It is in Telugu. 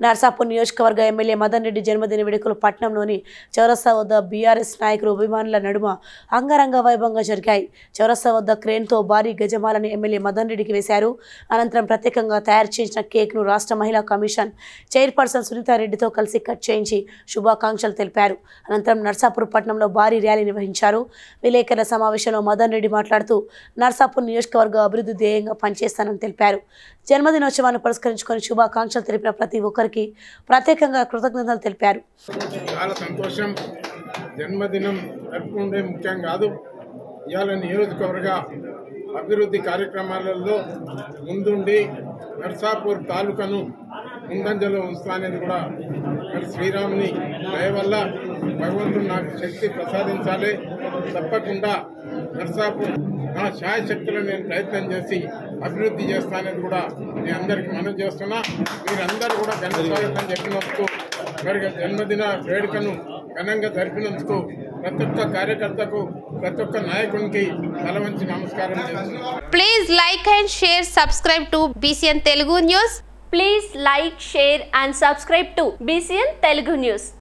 నర్సాపూర్ నియోజకవర్గ ఎమ్మెల్యే మదన్ రెడ్డి జన్మదిన వేడుకలు పట్నంలోని చౌరస్తా వద్ద బీఆర్ఎస్ నాయకులు అభిమానుల నడుమ అంగరంగ వైభవంగా జరిగాయి చౌరస్తా వద్ద క్రేన్తో భారీ గజమాలని ఎమ్మెల్యే మదన్ రెడ్డికి వేశారు అనంతరం ప్రత్యేకంగా తయారు చేసిన కేక్ను రాష్ట్ర మహిళా కమిషన్ చైర్పర్సన్ సునీతారెడ్డితో కలిసి కట్ చేయించి శుభాకాంక్షలు తెలిపారు అనంతరం నర్సాపూర్ పట్టణంలో భారీ ర్యాలీ నిర్వహించారు విలేకరుల సమావేశంలో మదన్ రెడ్డి మాట్లాడుతూ నర్సాపూర్ నియోజకవర్గ అభివృద్ధి ధ్యేయంగా పనిచేస్తానని తెలిపారు జన్మదినోత్సవాన్ని పురస్కరించుకొని శుభాకాంక్షలు తెలిపిన ప్రతి ఒక్కరికి ప్రత్యేకంగా కృతజ్ఞతలు తెలిపారు చాలా సంతోషం జన్మదినం జరుపుకుంటే ముఖ్యం కాదు ఇవాళ నియోజకవర్గ అభివృద్ధి కార్యక్రమాలలో ముందుండి నర్సాపూర్ తాలూకాను ముందంజలో ఉంచుతానేది కూడా మరి శ్రీరాముని దయ వల్ల భగవంతుడు నాకు శక్తి ప్రసాదించాలి తప్పకుండా నర్సాపూర్ నా శాయశక్తులు నేను ప్రయత్నం చేసి అభివృద్ధి చేస్తానని కూడా మీ అందరికీ మనం చేస్తున్నా మీరందరూ కూడా ఘన స్వాగతం చెప్పినందుకు మరి జన్మదిన వేడుకను ఘనంగా జరిపినందుకు ప్రతి ఒక్క కార్యకర్తకు ప్రతి ఒక్క నాయకునికి తల వంచి నమస్కారం చేస్తున్నాను Please like and share, subscribe to BCN Telugu News. Please like, share and subscribe to BCN Telugu News.